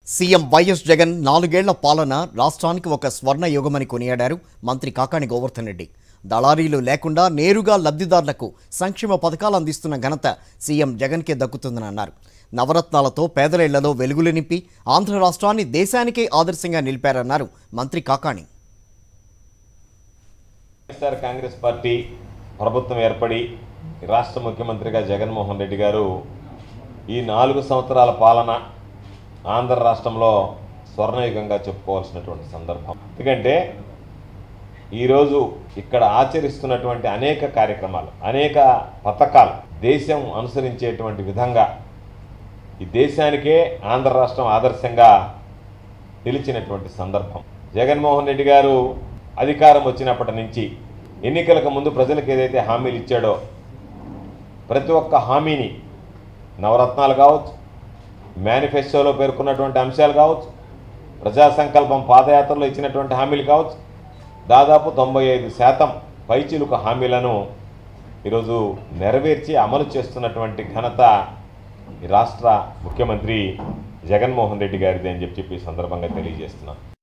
CM YS Jagan నాలుగేళ్ల పాలన రాష్ట్రానికి ఒక స్వర్ణ యుగమని కొనియాడారు మంత్రి కాకాణి గోవర్ధన్ రెడ్డి దళారీలు లేకుండా నేరుగా లబ్ధిదారులకు సంక్షేమ పథకాలు అందిస్తున్న ఘనత సీఎం జగన్కే దక్కుతుందని అన్నారు నవరత్నాలతో పేదల ఇళ్లలో వెలుగులు నింపి ఆంధ్ర రాష్ట్రాన్ని దేశానికే ఆదర్శంగా నిలిపారన్నారు మంత్రి కాకాణి వైఎస్ఆర్ కాంగ్రెస్ పార్టీ ప్రభుత్వం ఏర్పడి రాష్ట్ర ముఖ్యమంత్రిగా జగన్మోహన్ రెడ్డి గారు ఈ నాలుగు సంవత్సరాల పాలన ఆంధ్ర రాష్ట్రంలో స్వర్ణయుగంగా చెప్పుకోవాల్సినటువంటి సందర్భం ఎందుకంటే ఈరోజు ఇక్కడ ఆచరిస్తున్నటువంటి అనేక కార్యక్రమాలు అనేక పథకాలు దేశం అనుసరించేటువంటి విధంగా ఈ దేశానికే ఆంధ్ర రాష్ట్రం ఆదర్శంగా నిలిచినటువంటి సందర్భం జగన్మోహన్ రెడ్డి గారు అధికారం వచ్చినప్పటి నుంచి ఎన్నికలకు ముందు ప్రజలకు ఏదైతే హామీలు ఇచ్చాడో ప్రతి ఒక్క హామీని నవరత్నాలు కావచ్చు మేనిఫెస్టోలో పేర్కొన్నటువంటి అంశాలు కావచ్చు ప్రజా సంకల్పం పాదయాత్రలో ఇచ్చినటువంటి హామీలు కావచ్చు దాదాపు తొంభై ఐదు శాతం పైచిలుక హామీలను ఈరోజు నెరవేర్చి అమలు చేస్తున్నటువంటి ఘనత ఈ రాష్ట్ర ముఖ్యమంత్రి జగన్మోహన్ రెడ్డి గారిది అని చెప్పి ఈ సందర్భంగా తెలియజేస్తున్నాను